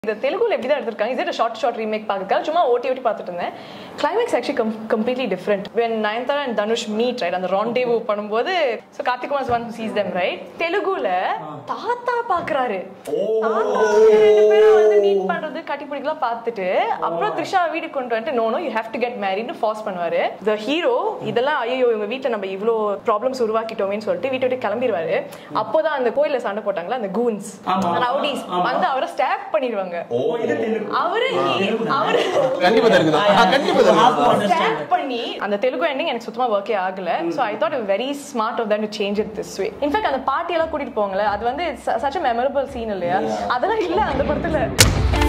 இந்த தெலுங்குல எப்படி தான் எடுத்திருக்காங்க is it short short remake பார்க்க சும்மா ஓட்டி ஓட்டி பார்த்துட்டு இருந்தேன் கிளைமேக்ஸ் ஆக்சுவலி கம் completely different when Nayanthara and Dhanush meet right அந்த ராண்டேவு பண்ணும்போது so Karthik mass one sees them right தெலுங்குல தாத்தா பாக்குறாரு தாத்தா ரெண்டு பேரும் வந்து மீட் பண்றது கட்டி பிடிக்கலாம் பார்த்துட்டு அப்புறம் த்ரிஷா வீட்டுக்கு கொண்டு வந்துட்டு no no you have to get மேரிட்னு ஃபார்ஸ் பண்ணுவாரு த ஹீரோ இதெல்லாம் ஐயோ இவங்க வீட்டில் நம்ம இவ்வளோ ப்ராப்ளம்ஸ் உருவாக்கிட்டோமேன்னு சொல்லிட்டு வீட்டை விட்டு கிளம்பிடுவாரு அப்போதான் அந்த கோயில்ல சண்டை போட்டாங்களா அந்த கூன்ஸ் ஆமா. ரவுடிஸ் ஆமா. வந்து அவரை ஸ்டாப் பண்ணிடுவாங்க ஓ இது தெலுங்கு அவரு he- அவரு கண்டிப்பா தான் இருக்குது ஆ, கண்டிப்பா தான் Have to இருக்குது. understand ஸ்டாப் பண்ணி அந்த தெலுங்கு எண்டிங் எனக்கு சுத்தமா ஒர்க்கே ஆகல so I thought very smart of that to change it this way in fact அந்த பாட்டி எல்லாம் கூட்டிட்டு போவாங்கல்ல அது வந்து சச் மெமரபிள் சீன் இல்லையா அதெல்லாம் இல்ல அந்த படத்துல